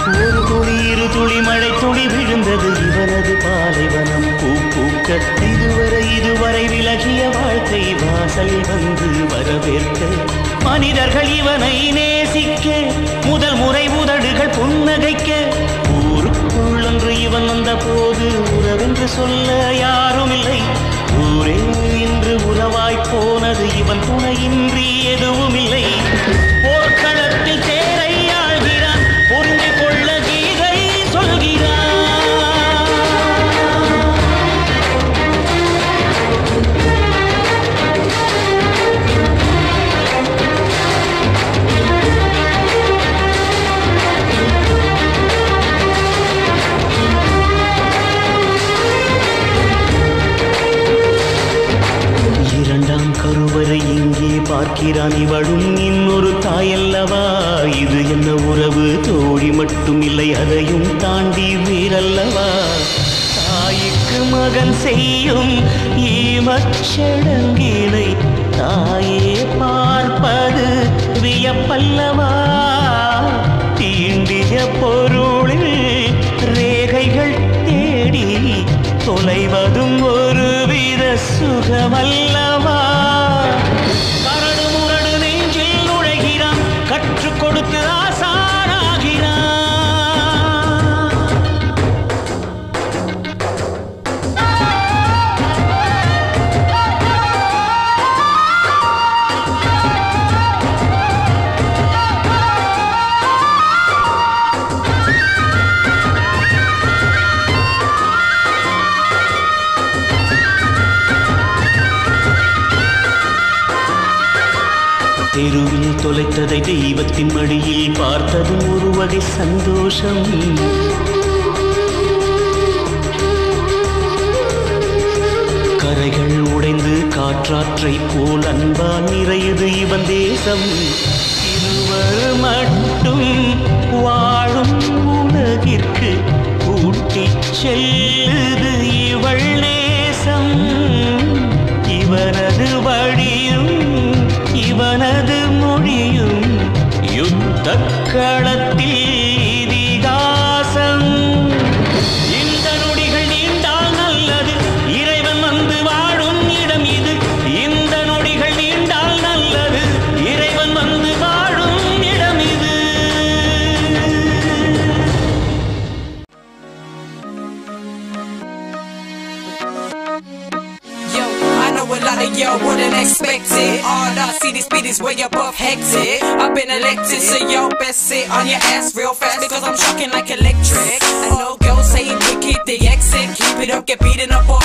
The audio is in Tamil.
ஒரு துளி இரு துளி மழை துளி விழுந்தது இவனது பாலைவனம் பூ பூக்க இதுவரை இதுவரை விலகிய வாழ்க்கை வாசல் வந்து வரவேற்க மனிதர்கள் இவனை நேசிக்க முதல் முறை உதடுகள் புன்னகைக்க ஊருக்குள்ளொன்று இவன் வந்த போது உறவென்று சொல்ல யாரும் இல்லை ஊரே இன்று உறவாய் போனது இவன் துணையின்றி எதுவும் இல்லை போர்க்களத்தில் தேரை ஆழ்கிறான் புரிந்து கொள்ள கீதை சொல்கிறான் இரண்டாம் கருவறை இங்கே பார்க்கிறான் இவளும் இன்னொரு தாயல்லவா இது என்ன உறவு தோழி மட்டும் இல்லை அதையும் தாண்டி வீரல்லவா தாய்க்கு மகன் செய்யும் ஈமச்சடங்கினை தாயே பார்ப்பது வியப்பல்லவா தீண்டிய பொருளில் ரேகைகள் தேடி தொலைவதும் ஒரு வித சுகமல்லவா கரடு முரடு நெஞ்சில் நுழைகிறான் கற்றுக் கொடுத்து ஆசாராகிறான் தெருவில் தொலைத்ததை தெய்வத்தின் மடியில் பார்த்ததும் ஒரு வகை சந்தோஷம் கரைகள் உடைந்து காற்றாற்றை போல் அன்பால் நிறையுது இவன் தேசம் இருவர் மட்டும் வாழும் உலகிற்கு கூட்டிச் செல்லுது இவள் நேசம் இவனது வழியும் இவனது மொழியும் யுத்த களத்தில் இதிகாசம் இந்த நொடிகள் நீண்டால் நல்லது இறைவன் வந்து வாழும் இடம் இது இந்த நொடிகள் நீண்டால் நல்லது இறைவன் வந்து வாழும் இடம் இது Yo, I know a lot of y'all wouldn't expect it. All I see these speedies way above hectic. I've been elected, so y'all best sit on your ass real fast because I'm shocking like electric. I know girls saying wicked, they exit. Keep it up, get beaten up, or